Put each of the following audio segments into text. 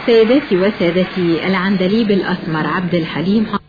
سيداتي وسادتي العندليب الأسمر عبد الحليم حافظ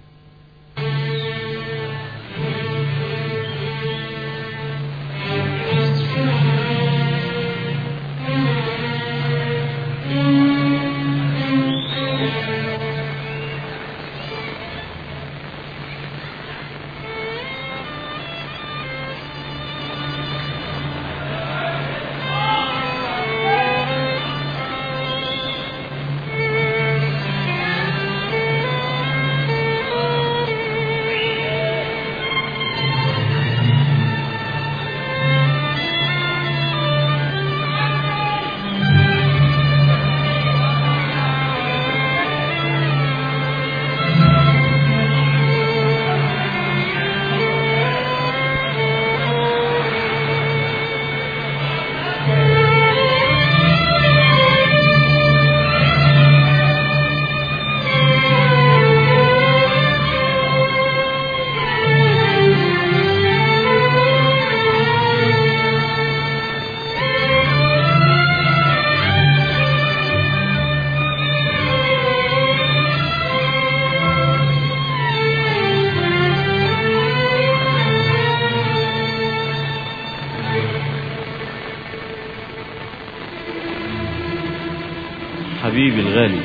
حبيبي الغالي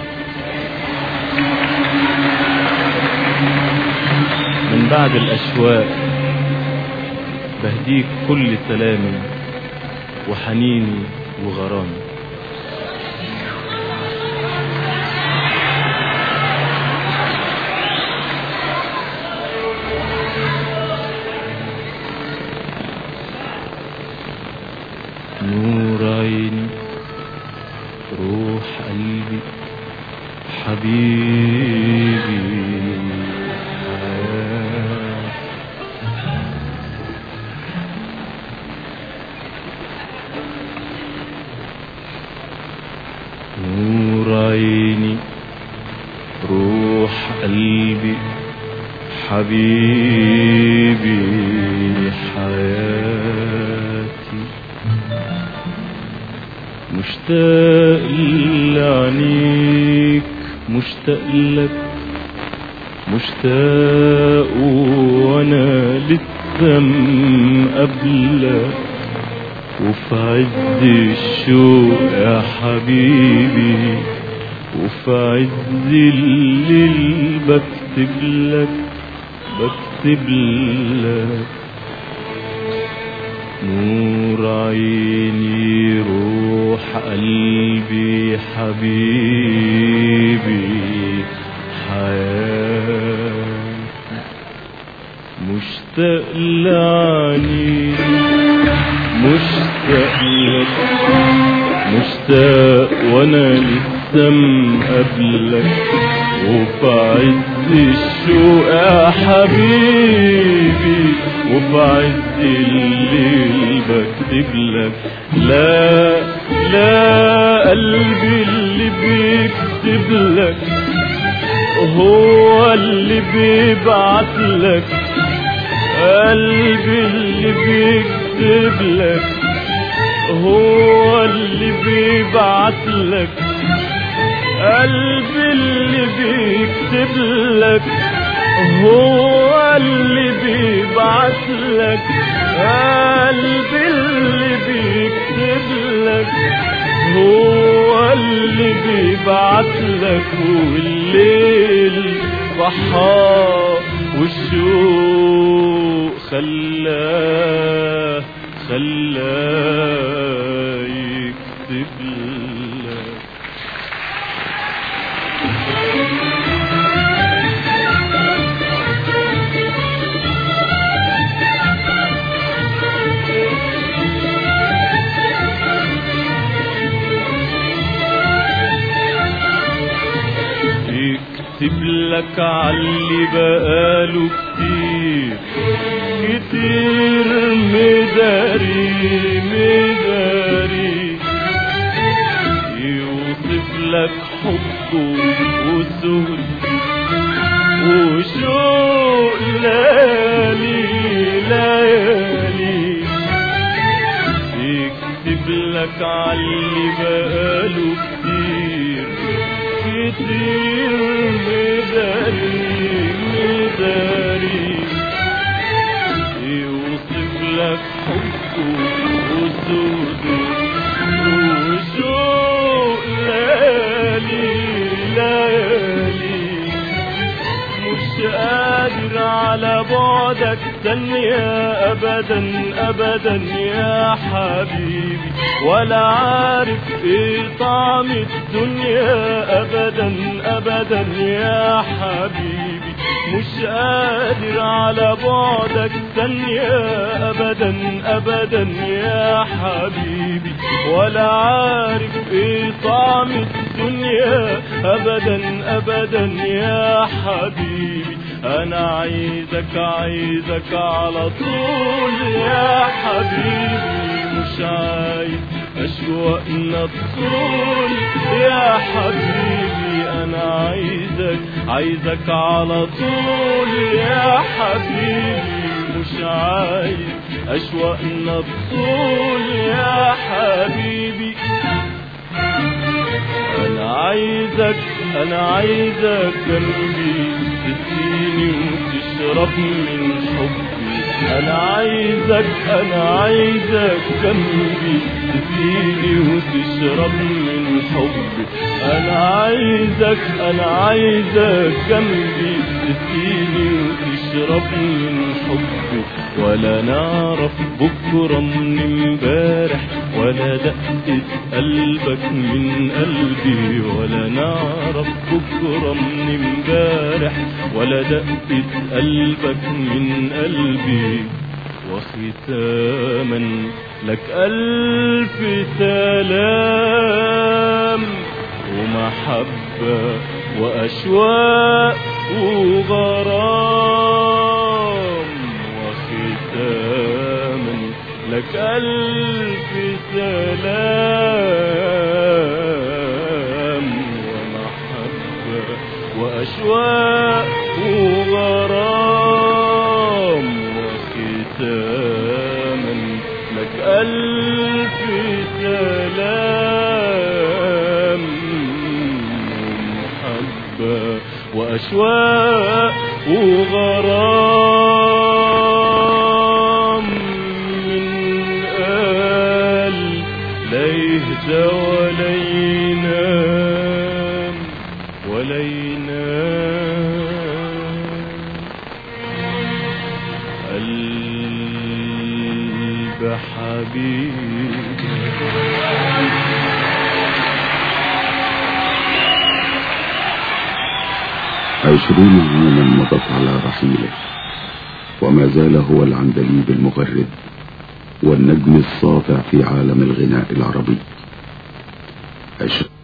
من بعد الأشواق بهديك كل سلامي وحنيني وغرامي نور عيني روح قلبي حبيبي حياتي نور عيني روح قلبي حبيبي حياتي مشتاق لعينيك مشتاق لك مشتاق وانا لسه مقابلك وفي عز الشوق يا حبيبي وفي عز الليل بكتب لك بكتب لك نور عيني روح قلبي حبيبي حياتي مشتاق لعينيك مشتاق لك مشتاق وانا لسه مقابلك وفي عز الشوق يا حبيبي وفي عز الليل بكتب لك لا لا قلبي اللي بيكتب لك هو اللي بيبعت لك قلبي اللي بيكتب لك هو اللي بيبعت لك قلبي اللي بيكتب لك هو اللي بيبعت لك قلبي اللي بيكتب لك هو اللي بيبعت لك والليل صحى والشوق خلاه خلاه يكتب لك يكتب لك عاللي بقاله كتير كتير مداري مداري يوصف لك حبه وسهد وشوق ليالي ليالي يكتب لك عاللي بقاله كتير كتير مداري مداري يوصف لك حبه وسوده وشوق ليالي ليالي مش قادر على بعدك ثانية أبدا أبدا يا حبيبي ولا عارف إيه طعم الدنيا أبدا أبدا يا حبيبي مش قادر على بعدك ثانية أبدا أبدا يا حبيبي ولا عارف إيه طعم الدنيا أبدا أبدا يا حبيبي أنا عايزك عايزك على طول يا حبيبي مش عايز أشواقنا تطول يا حبيبي أنا عايزك عايزك على طول يا حبيبي مش عايز أشواقنا تطول يا حبيبي أنا عايزك أنا عايزك جنبي تسقيني وتشرب من حبي أنا عايزك أنا عايزك جنبي تسقيني وتشرب من حبي أنا عايزك أنا عايزك جنبي تسقيني وتشرب من حبي ولا نعرف بكرة من امبارح ولا دقة قلبك من قلبي ولا نعرف بكرة من امبارح ولا دقة قلبك من قلبي وختاما لك ألف سلام ومحبة وأشواق وغرام وختاما لك ألف سلام ومحبة وأشواق وغرام وختاما لك ألف سلام ومحبة وأشواق وغرام من قال لا يهدى ولا ينام ولا ينام قلب حبيبي عشرين عاما مضت على رحيله وما زال هو العندليب المغرد والنجم الساطع في عالم الغناء العربي عشرين